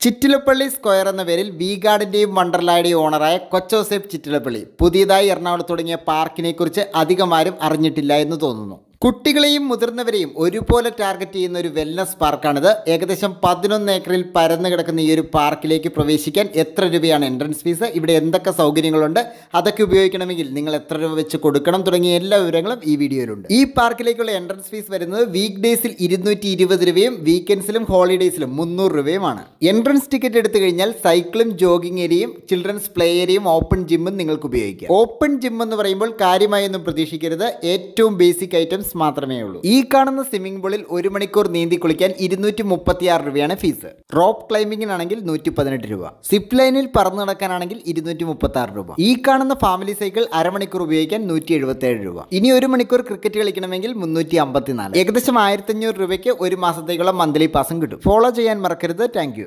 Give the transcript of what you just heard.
Chittilappilly square എന്ന പേരിൽ V ഗാർഡിൻ്റെയും വണ്ടർലായുടെയും ഓണറായ കൊച്ചോസേഫ് Chittilappilly പുതിയതായി എറണാകുളത്ത് തുടങ്ങിയ പാർക്കിനെ കുറിച്ച് അധികമാരും അറിഞ്ഞിട്ടില്ല എന്ന് തോന്നുന്നു കുട്ടികളെയും മുതിർന്നവരെയും ഒരുപോലെ ടാർഗറ്റ് ചെയ്യുന്ന ഒരു വെൽനസ് പാർക്കാണിത് ഏകദേശം പതിനൊന്ന് ഏക്കറിൽ പരന്നു കിടക്കുന്ന ഈ ഒരു പാർക്കിലേക്ക് പ്രവേശിക്കാൻ എത്ര രൂപയാണ് എൻട്രൻസ് ഫീസ് ഇവിടെ എന്തൊക്കെ സൗകര്യങ്ങളുണ്ട് അതൊക്കെ ഉപയോഗിക്കണമെങ്കിൽ നിങ്ങൾ എത്ര രൂപ വെച്ച് കൊടുക്കണം തുടങ്ങിയ എല്ലാ വിവരങ്ങളും ഈ വീഡിയോയിലുണ്ട് ഈ പാർക്കിലേക്കുള്ള എൻട്രൻസ് ഫീസ് വരുന്നത് വീക്ക് ഡേയ്സിൽ ഇരുന്നൂറ്റി ഇരുപത് രൂപയും വീക്കെൻഡ്സിലും ഹോളിഡേയ്സിലും മുന്നൂറ് രൂപയുമാണ് എൻട്രൻസ് ടിക്കറ്റ് എടുത്തു കഴിഞ്ഞാൽ സൈക്കിളും ജോഗിംഗ് ഏരിയയും ചിൽഡ്രൻസ് പ്ലേ ഏരിയയും ഓപ്പൺ ജിമ്മും നിങ്ങൾക്ക് ഉപയോഗിക്കാം ഓപ്പൺ ജിം എന്ന് പറയുമ്പോൾ കാര്യമായൊന്നും പ്രതീക്ഷിക്കരുത് ഏറ്റവും ബേസിക് ഐറ്റംസ് മാത്രമേ ഉള്ളൂ ഈ കാണുന്ന സ്വിമ്മിംഗ് പൂളിൽ ഒരു മണിക്കൂർ നീന്തി കുളിക്കാൻ ഇരുന്നൂറ്റി മുപ്പത്തി ആറ് രൂപയാണ് ഫീസ് റോപ്പ് ക്ലൈംബിങ്ങിനാണെങ്കിൽ നൂറ്റി പതിനെട്ട് രൂപ സിപ്പ് ലൈനിൽ പറന്നു നടക്കാനാണെങ്കിൽ ഇരുന്നൂറ്റി മുപ്പത്തി ആറ് രൂപ ഈ കാണുന്ന ഫാമിലി സൈക്കിൾ അരമണിക്കൂർ ഉപയോഗിക്കാൻ നൂറ്റി എഴുപത്തി ഏഴ് രൂപ ഇനി ഒരു മണിക്കൂർ ക്രിക്കറ്റ് കളിക്കണമെങ്കിൽ മുന്നൂറ്റി അമ്പത്തിനാല് ഏകദേശം ആയിരത്തി അഞ്ഞൂറ് രൂപയ്ക്ക് ഒരു മാസത്തേക്കുള്ള മന്ത്ലി പാസും കിട്ടും ഫോളോ ചെയ്യാൻ മറക്കരുത് താങ്ക്